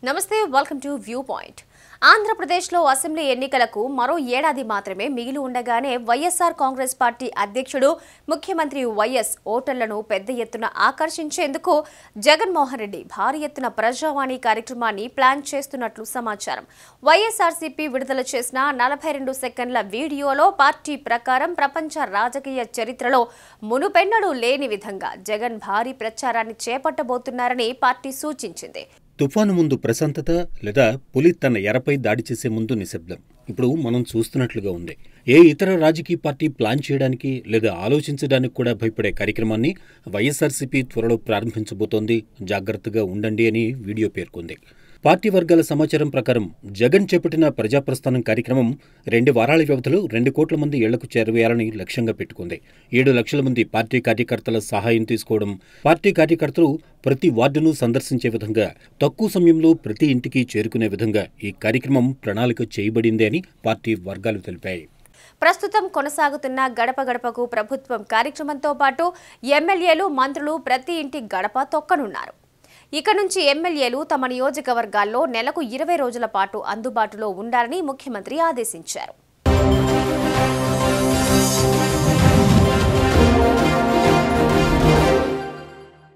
నమస్తే welcome to view point ఆంధ్రప్రదేశ్లో assembly ఎన్నికలకు మరో ఏడాది మాత్రమే మిగిలి ఉండగానే వైఎస్ఆర్ కాంగ్రెస్ పార్టీ అధ్యక్షుడు ముఖ్యమంత్రి వైఎస్ ఓటర్లను పెద్ద ఎత్తున ఆకర్షించేందుకు జగన్మోహన్ రెడ్డి భారీ ఎత్తున ప్రజావాణి కార్యక్రమాన్ని ప్లాన్ చేస్తున్నట్లు సమాచారం వైఎస్ఆర్సీపీ విడుదల చేసిన నలభై రెండు సెకండ్ల వీడియోలో పార్టీ ప్రకారం ప్రపంచ రాజకీయ చరిత్రలో మునుపెన్నడూ లేని విధంగా జగన్ భారీ ప్రచారాన్ని చేపట్టబోతున్నారని పార్టీ సూచించింది తుఫాను ముందు ప్రశాంతత లేదా పులి తన ఎరపై దాడి చేసే ముందు నిశ్శబ్దం ఇప్పుడు మనం చూస్తున్నట్లుగా ఉంది ఏ ఇతర రాజకీయ పార్టీ ప్లాన్ చేయడానికి లేదా ఆలోచించడానికి కూడా భయపడే కార్యక్రమాన్ని వైఎస్ఆర్సీపీ త్వరలో ప్రారంభించబోతోంది జాగ్రత్తగా ఉండండి అని వీడియో పేర్కొంది పార్టీ వర్గాల సమాచారం ప్రకారం జగన్ చేపట్టిన ప్రజాప్రస్థానం కార్యక్రమం రెండు వారాల వ్యవధిలో రెండు కోట్ల మంది ఇళ్లకు చేరవేయాలని లక్ష్యంగా పెట్టుకుంది ఏడు లక్షల మంది పార్టీ కార్యకర్తల సహాయం తీసుకోవడం పార్టీ కార్యకర్తలు ప్రతి వార్డును సందర్శించే విధంగా తక్కువ సమయంలో ప్రతి ఇంటికి చేరుకునే విధంగా ఈ కార్యక్రమం ప్రణాళిక చేయబడింది అని పార్టీ వర్గాలు తెలిపాయి ప్రస్తుతం కొనసాగుతున్న గడప గడపకు ప్రభుత్వం కార్యక్రమంతో పాటు ఎమ్మెల్యేలు మంత్రులు ప్రతి ఇంటి గడప తొక్కనున్నారు ఇక నుంచి ఎమ్మెల్యేలు తమ నియోజకవర్గాల్లో నెలకు ఇరవై రోజుల పాటు అందుబాటులో ఉండాలని ముఖ్యమంత్రి ఆదేశించారు